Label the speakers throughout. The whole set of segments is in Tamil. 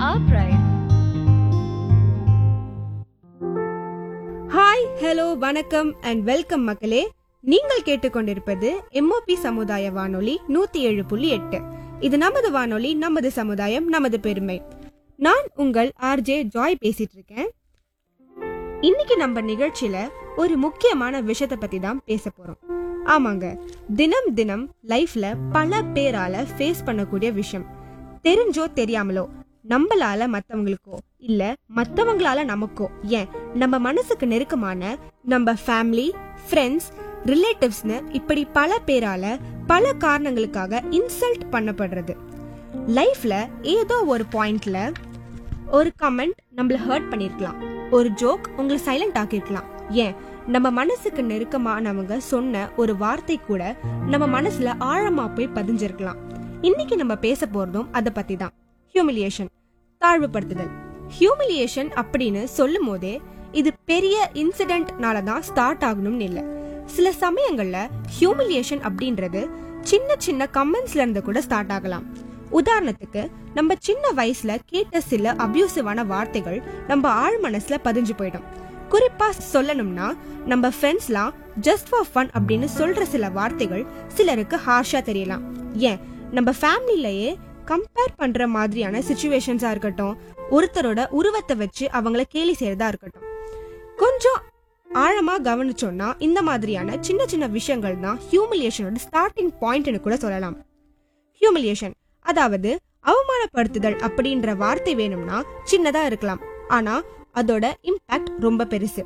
Speaker 1: our pride.
Speaker 2: ஹாய் ஹலோ வணக்கம் அண்ட் வெல்கம் மக்களே நீங்கள் கேட்டுக்கொண்டிருப்பது எம்ஓபி சமுதாய வானொலி நூத்தி ஏழு புள்ளி எட்டு இது நமது வானொலி நமது சமுதாயம் நமது பெருமை நான் உங்கள் ஆர்ஜே ஜாய் பேசிட்டு இருக்கேன் இன்னைக்கு நம்ம நிகழ்ச்சியில ஒரு முக்கியமான விஷயத்த பத்தி தான் பேச போறோம் ஆமாங்க தினம் தினம் லைஃப்ல பல பேரால ஃபேஸ் பண்ணக்கூடிய விஷயம் தெரிஞ்சோ தெரியாமலோ நம்மளால மத்தவங்களுக்கோ இல்ல மத்தவங்களால நமக்கோ ஏன் நம்ம மனசுக்கு நெருக்கமான நம்ம ஃபேமிலி ஃப்ரெண்ட்ஸ் ரிலேட்டிவ்ஸ்னு இப்படி பல பேரால பல காரணங்களுக்காக இன்சல்ட் பண்ணப்படுறது லைஃப்ல ஏதோ ஒரு பாயிண்ட்ல ஒரு கமெண்ட் நம்மள ஹர்ட் பண்ணிருக்கலாம் ஒரு ஜோக் உங்களை சைலண்ட் ஆக்கிருக்கலாம் ஏன் நம்ம மனசுக்கு நெருக்கமானவங்க சொன்ன ஒரு வார்த்தை கூட நம்ம மனசுல ஆழமா போய் பதிஞ்சிருக்கலாம் இன்னைக்கு நம்ம பேச போறதும் அத பத்தி தான் ஹியூமிலியேஷன் தாழ்வுபடுத்துதல் ஹியூமிலியேஷன் அப்படின்னு சொல்லும் போதே இது பெரிய இன்சிடென்ட்னால தான் ஸ்டார்ட் ஆகணும்னு இல்ல சில சமயங்கள்ல ஹியூமிலியேஷன் அப்படின்றது சின்ன சின்ன கமெண்ட்ஸ்ல இருந்து கூட ஸ்டார்ட் ஆகலாம் உதாரணத்துக்கு நம்ம சின்ன வயசுல கேட்ட சில அபியூசிவான வார்த்தைகள் நம்ம ஆழ் மனசுல பதிஞ்சு போயிடும் குறிப்பா சொல்லணும்னா நம்ம ஃப்ரெண்ட்ஸ்லாம் ஜஸ்ட் ஃபார் ஃபன் அப்படின்னு சொல்ற சில வார்த்தைகள் சிலருக்கு ஹார்ஷா தெரியலாம் ஏன் நம்ம ஃபேமிலிலேயே கம்பேர் பண்ற மாதிரியான சுச்சுவேஷன்ஸா இருக்கட்டும் ஒருத்தரோட உருவத்தை வச்சு அவங்கள கேலி செய்யறதா இருக்கட்டும் கொஞ்சம் ஆழமா கவனிச்சோம்னா இந்த மாதிரியான சின்ன சின்ன விஷயங்கள் தான் ஹியூமிலியேஷனோட ஸ்டார்டிங் பாயிண்ட்னு கூட சொல்லலாம் ஹியூமிலியேஷன் அதாவது அவமானப்படுத்துதல் அப்படின்ற வார்த்தை வேணும்னா சின்னதா இருக்கலாம் ஆனா அதோட இம்பாக்ட் ரொம்ப பெருசு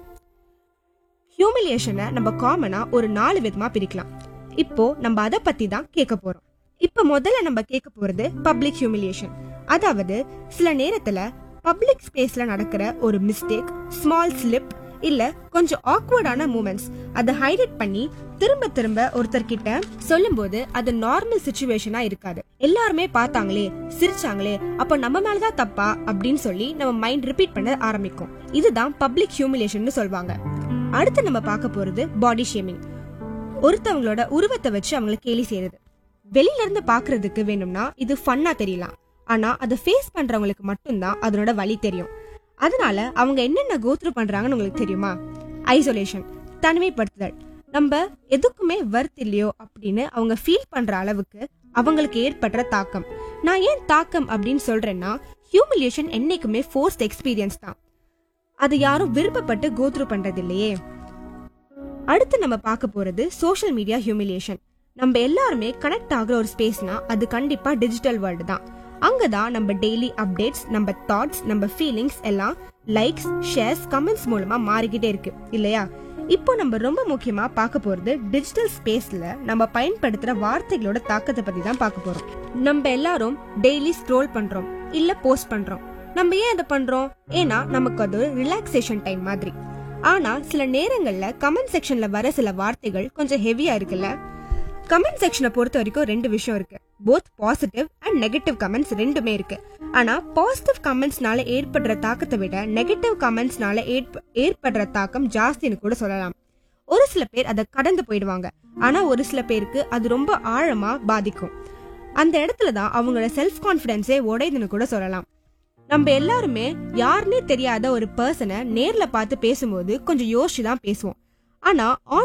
Speaker 2: ஹியூமிலியேஷனை நம்ம காமனா ஒரு நாலு விதமா பிரிக்கலாம் இப்போ நம்ம அதை பத்தி தான் கேட்க போறோம் இப்போ முதல்ல நம்ம கேட்க போறது பப்ளிக் ஹியூமிலியேஷன் அதாவது சில நேரத்துல பப்ளிக் ஸ்பேஸ்ல நடக்கிற ஒரு மிஸ்டேக் ஸ்மால் ஸ்லிப் இல்ல கொஞ்சம் ஆக்வர்டான மூமெண்ட்ஸ் அதை ஹைலைட் பண்ணி திரும்ப திரும்ப ஒருத்தர்கிட்ட சொல்லும்போது அது நார்மல் சுச்சுவேஷனா இருக்காது எல்லாருமே பார்த்தாங்களே சிரிச்சாங்களே அப்போ நம்ம மேலதான் தப்பா அப்படின்னு சொல்லி நம்ம மைண்ட் ரிப்பீட் பண்ண ஆரம்பிக்கும் இதுதான் பப்ளிக் ஹியூமிலேஷன் சொல்வாங்க அடுத்து நம்ம பார்க்க போறது பாடி ஷேமிங் ஒருத்தவங்களோட உருவத்தை வச்சு அவங்கள கேலி செய்யறது வெளியில இருந்து பாக்குறதுக்கு வேணும்னா இது ஃபன்னா தெரியலாம் ஆனா அதை ஃபேஸ் பண்றவங்களுக்கு மட்டும்தான் அதனோட வலி தெரியும் அதனால அவங்க என்னென்ன கோத்ரூ பண்றாங்கன்னு உங்களுக்கு தெரியுமா ஐசோலேஷன் தனிமைப்படுத்துதல் நம்ம எதுக்குமே வர்த் இல்லையோ அப்படின்னு அவங்க ஃபீல் பண்ற அளவுக்கு அவங்களுக்கு ஏற்படுற தாக்கம் நான் ஏன் தாக்கம் அப்படின்னு சொல்றேன்னா ஹியூமிலியேஷன் என்னைக்குமே ஃபோர்ஸ்ட் எக்ஸ்பீரியன்ஸ் தான் அது யாரும் விருப்பப்பட்டு கோத்ரூ பண்றது இல்லையே அடுத்து நம்ம பார்க்க போறது சோஷியல் மீடியா ஹியூமிலியேஷன் நம்ம எல்லாருமே கனெக்ட் ஆகுற ஒரு ஸ்பேஸ்னா அது கண்டிப்பா டிஜிட்டல் வேர்ல்டு தான் அங்கதான் நம்ம டெய்லி அப்டேட்ஸ் நம்ம தாட்ஸ் நம்ம ஃபீலிங்ஸ் எல்லாம் லைக்ஸ் ஷேர்ஸ் கமெண்ட்ஸ் மூலமா மாறிக்கிட்டே இருக்கு இல்லையா இப்போ நம்ம ரொம்ப முக்கியமா பார்க்க போறது டிஜிட்டல் ஸ்பேஸ்ல நம்ம பயன்படுத்துற வார்த்தைகளோட தாக்கத்தை பத்தி தான் பார்க்க போறோம் நம்ம எல்லாரும் டெய்லி ஸ்க்ரோல் பண்றோம் இல்ல போஸ்ட் பண்றோம் நம்ம ஏன் அதை பண்றோம் ஏன்னா நமக்கு அது ரிலாக்ஸேஷன் டைம் மாதிரி ஆனா சில நேரங்கள்ல கமெண்ட் செக்ஷன்ல வர சில வார்த்தைகள் கொஞ்சம் ஹெவியா இருக்குல்ல கமெண்ட் செக்ஷனை பொறுத்த வரைக்கும் ரெண்டு விஷயம் இருக்கு both positive and negative comments ரெண்டுமே இருக்கு ஆனா பாசிட்டிவ் கமெண்ட்ஸ்னால ஏற்படுற தாக்கத்தை விட நெகட்டிவ் கமெண்ட்ஸ்னால ஏற்படுற தாக்கம் ஜாஸ்தின்னு கூட சொல்லலாம் ஒரு சில பேர் அதை கடந்து போயிடுவாங்க ஆனா ஒரு சில பேருக்கு அது ரொம்ப ஆழமா பாதிக்கும் அந்த இடத்துல தான் அவங்களோட செல்ஃப் கான்பிடன்ஸே உடையுதுன்னு கூட சொல்லலாம் நம்ம எல்லாருமே யாருன்னே தெரியாத ஒரு பர்சனை நேர்ல பார்த்து பேசும்போது கொஞ்சம் யோசிச்சு தான் பேசுவோம் ஆனா